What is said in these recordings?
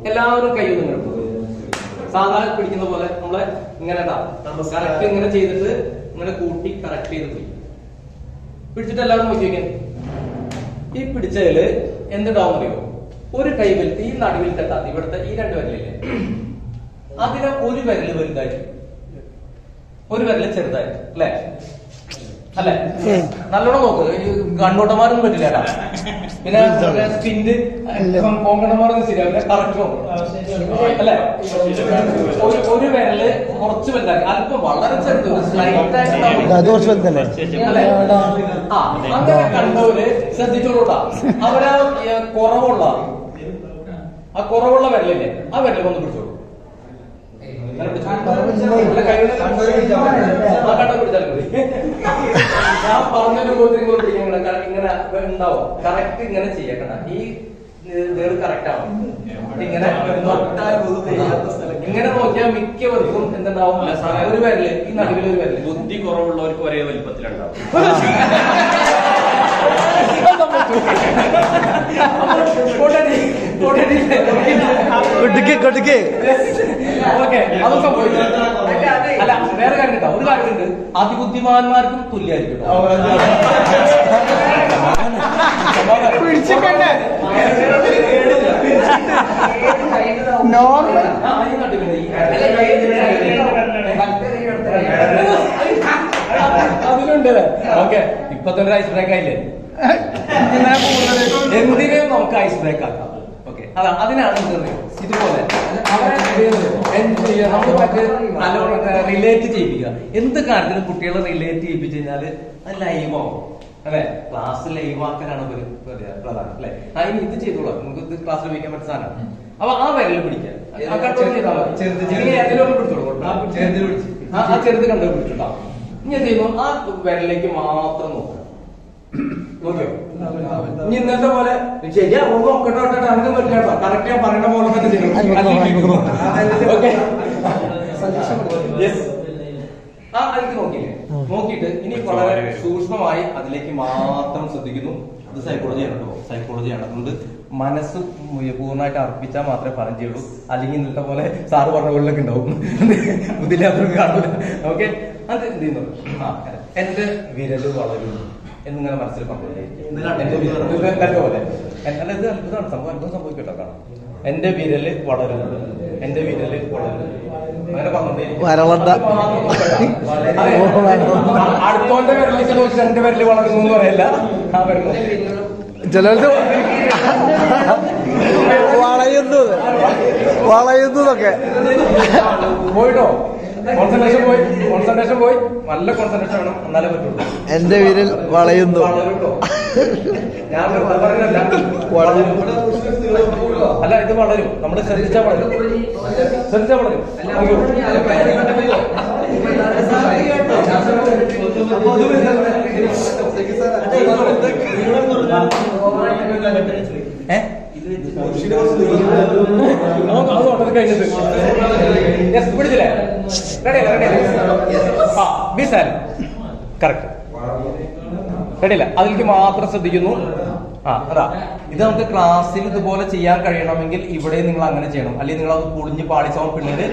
എല്ലാവരും കൈ ഒന്ന് ഇങ്ങോട്ട് സാധാരണ പിടിക്കുന്ന പോലെ നമ്മളെ ഇങ്ങനെ കറക്റ്റ് ഇങ്ങനെ ചെയ്തിട്ട് ഇങ്ങനെ കൂട്ടി കറക്റ്റ് ചെയ്ത് പിടിക്കും പിടിച്ചിട്ട് എല്ലാവരും നോക്കി നോക്കിയാൽ ഈ പിടിച്ചതില് എന്തുണ്ടാവും അറിയോ ഒരു കൈ വലുത് ഈ നടുവിൽ തട്ടാത്ത ഇവിടുത്തെ ഈ രണ്ട് വിരലില്ലേ അതിനെ ഒരു വിരല് വലുതായിരിക്കും ഒരു വിരല് ചെറുതായിരിക്കും അല്ലേ അല്ലേ നല്ലോണം നോക്ക് ഈ കണ്ണോട്ടന്മാരൊന്നും പറ്റില്ല കേട്ടോ. പിന്നെ സ്പിന്റ് കോങ്കണന്മാരൊന്നും ശരിയാവില്ല കറക്റ്റ് നോക്കും അല്ലേ ഒരു ഒരു വിരല് കുറച്ച് വലുതാക്കി അല്പം വളരെ ചെറുത് സ്ലൈറ്റ് ആയിട്ട് അത് കുറച്ച് വലുതല്ലേ അല്ലേ? ആ, അങ്ങനെ കണ്ടവര് ശ്രദ്ധിച്ചോളൂട്ടാ അവരാ ഏ, കുറവുള്ള ആ കുറവുള്ള വിരലില്ലേ ആ വിരൽ ഒന്ന് പിടിച്ചോളൂ അങ്ങനെ പിടിച്ചോ. അല്ല, കൈകൊണ്ട് ആ, കണ്ടോ പിടിച്ചാലും മതി. ഞാൻ പറഞ്ഞൊരു പോലെ ഇങ്ങോട്ട് ഇങ്ങനെ ക- ഇങ്ങനെ ഉണ്ടാവും കറക്റ്റ് ഇങ്ങനെ ചെയ്യണ്ട ഈ നേട് കറക്റ്റ് ആവും ഇങ്ങനെ ഇങ്ങനെ നോക്കിയാൽ മിക്കവർക്കും എന്തുണ്ടാവും ഒരു വിരല് ഈ നടുവിൽ ഒരു വിരല് ബുദ്ധി കുറവുള്ളവർക്ക് ഒരേ വലിപ്പത്തിലുണ്ടാവും കൊടടി, കൊടടി. കൊടുക്ക് കൊടുക്ക് ഓക്കേ, അത് സംഭവിക്കും. അല്ല വേറെ കാര്യം കേട്ടോ ഒരു കാര്യമുണ്ട് അതിബുദ്ധിമാന്മാർക്കും തുല്യമായിരിക്കും കേട്ടോ. നോർമൽ ആ, ഈ നടുവില് ഈ- അതിലുണ്ട് ഓക്കെ ഇപ്പൊ തന്നെ ഒരു ഐസ് ബ്രേക്ക് ആയില്ലേ എന്തിനേയും നമുക്ക് ഐസ് ബ്രേക്ക് ആക്കാം ഓക്കെ അതാ അതിനാണ് ഇത് പറയുന്നത്. ഇതുപോലെ അവരെ എന്ത് ചെയ്യുക? നമ്മൾ മറ്റേ നല്ലോണം റിലേറ്റ് ചെയ്യിപ്പിക്കുക എന്ത് കാര്യത്തിലും കുട്ടികളെ റിലേറ്റ് ചെയ്യിപ്പിച്ചു കഴിഞ്ഞാല് അത് ലൈവ് ആവും അല്ലെ ക്ലാസ് ലൈവ് ആക്കാനാണ് ഒരു ഒരു പ്രധാനം അല്ലെ അതിന് ഇത് ചെയ്തോളാം നമുക്ക് ഇത് ക്ലാസ്സിൽ ഉപയോഗിക്കാൻ പറ്റുന്ന സാധനമാണ് അപ്പൊ ആ വിരൽ പിടിക്കാൻ ആ കണ്ടോൾ ചെയ്താൽ മതി. ചെറുത് ചെറുത്. ഇനി ഏതിലോട്ട് പിടിച്ചോളൂ ആ, ചെറുതിൽ പിടിച്ച്. ആ ആ ചെറുത് കണ്ടു പിടിച്ചിട്ടുണ്ടാവും ഇനി എന്ത് ചെയ്യുന്നു ആ വിരലിലേക്ക് മാത്രം നോക്കുക നോക്കിയോ ഇനി ഇന്നത്തെ പോലെ ശരിയാ ഒന്ന് നോക്കട്ടോ കേട്ടോ അങ്ങനെ പറ്റില്ല കറക്റ്റ് ഞാൻ പറയുന്ന പോലെ തന്നെ ചെയ്യണം ഓക്കെ യെസ് ആ അതിലേക്ക് നോക്കിയില്ലേ നോക്കിയിട്ട് ഇനി വളരെ സൂക്ഷ്മമായി അതിലേക്ക് മാത്രം ശ്രദ്ധിക്കുന്നു അത് സൈക്കോളജി ആണ് കേട്ടോ സൈക്കോളജി ആണ് അതുകൊണ്ട് മനസ്സ് മു- പൂർണ്ണമായിട്ട് അർപ്പിച്ചാൽ മാത്രമേ ഫലം ചെയ്യുള്ളൂ അല്ലെങ്കിൽ ഇന്നത്തെ പോലെ സാറ് പറഞ്ഞ പോലൊക്കെ ഉണ്ടാവും ബുദ്ധിയില്ലാത്തവർക്ക് കാണൂല ഓക്കെ അത് എന്ത് ചെയ്യുന്നു ആ എന്റെ വിരല് വളരുന്നു എന്നിങ്ങനെ മനസ്സിൽ പറഞ്ഞുകൊണ്ടേയിരിക്കും. എന്റെ വിരല് ഇത് കണ്ട പോലെ എൻ- അല്ല ഇത് അത്ഭുതമാണ് സംഭവം അത്ഭുതം സംഭവിക്കട്ടോ കാണാം എന്റെ വിരല് വളരുന്നു എന്റെ വിരല് വളരുന്നു അങ്ങനെ പറഞ്ഞോണ്ടേയിരിക്കും. വരളണ്ട. അത് മാത്രം നോക്കണ്ട. അതെ. അടുത്തോന്റെ വിരലേക്ക് നോക്കി എന്റെ വിരല് വളരുന്നു എന്ന് പറയല്ല ആ വരുന്നു ചിലത് വളയുന്നു വളയുന്നതൊക്കെ പോയിട്ടോ കോൺസെൻട്രേഷൻ പോയി കോൺസെൻട്രേഷൻ പോയി നല്ല കോൺസെൻട്രേഷൻ വേണം എന്നാലേ പറ്റുള്ളൂ എന്റെ വിരൽ വളയുന്നു വളരും ട്ടോ. ഞാൻ വെറുതെ പറയുന്നതല്ല. വളരും. അല്ല ഇത് വളരും നമ്മൾ ശ്രദ്ധിച്ചാൽ വളരും ശ്രദ്ധിച്ചാൽ വളരും നോക്കിയോ? ഏ? നമുക്ക് അത് ഓട്ടത്തിൽ കഴിഞ്ഞിട്ട് Yes, പിടിച്ചില്ലേ റെഡി അല്ലേ റെഡി അല്ലേ ആ ബി സാൻ കറക്റ്റ് റെഡിയല്ല അതിലേക്ക് മാത്രം ശ്രദ്ധിക്കുന്നു ആ അതാ ഇത് നമുക്ക് ക്ലാസ്സിൽ ഇതുപോലെ ചെയ്യാൻ കഴിയണമെങ്കിൽ ഇവിടെ നിങ്ങൾ അങ്ങനെ ചെയ്യണം അല്ലെങ്കിൽ നിങ്ങൾ അത് പൊളിഞ്ഞ് പാളിച്ചാവും പിന്നീട്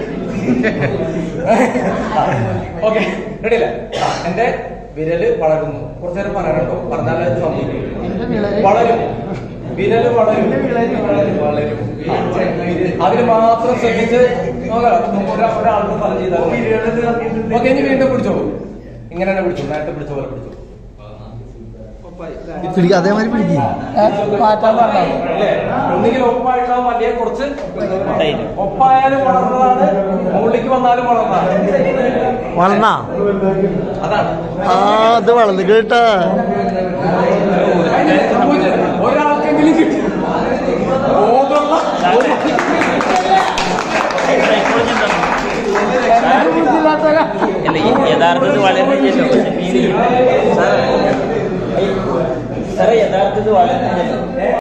ഓക്കെ റെഡിയല്ലേ ആ, എന്റെ വിരല് വളരുന്നു കുറച്ചു നേരം പറയാനുണ്ടോ പറഞ്ഞാലേ ഇത് സംഭവിക്കും വളരും വിരല് വളരും വളരും വളരും ആ, അതിന് മാത്രം ശ്രദ്ധിച്ച് നോക്കാം നമുക്ക് ഒരാ- ഒരാൾക്ക് ഫലം ചെയ്താൽ ഓക്കെ ഇനി വീണ്ടും പിടിച്ചോളൂ ഇങ്ങനെ തന്നെ പിടിച്ചു നേരത്തെ പിടിച്ച പോലെ പിടിച്ചു പിടിക്കുക അതേമാതിരി പിടിക്കുക മാറ്റാൻ അല്ലേ ഒന്നുകിൽ ഒപ്പായിട്ടാവും അല്ലെങ്കിൽ കുറച്ച് ഒപ്പായാലും വളർന്നതാണ് മുകളിലേക്ക് വന്നാലും വളർന്നതാണ് വളർന്നാ അതാണ് ആ അത് വളർന്നു കേട്ടാ അതിന് സംഭവിച്ചത് ഒരാൾക്കെങ്കിലും കിട്ടി ബോധമുള്ള ഒരു- അല്ല ഈ യഥാർത്ഥത്തിൽ വളരുന്നില്ലല്ലോ പക്ഷെ ഫീൽ ചെയ്യും സാറേ സാറേ യഥാർത്ഥത്തിൽ വളരുന്നില്ലല്ലോ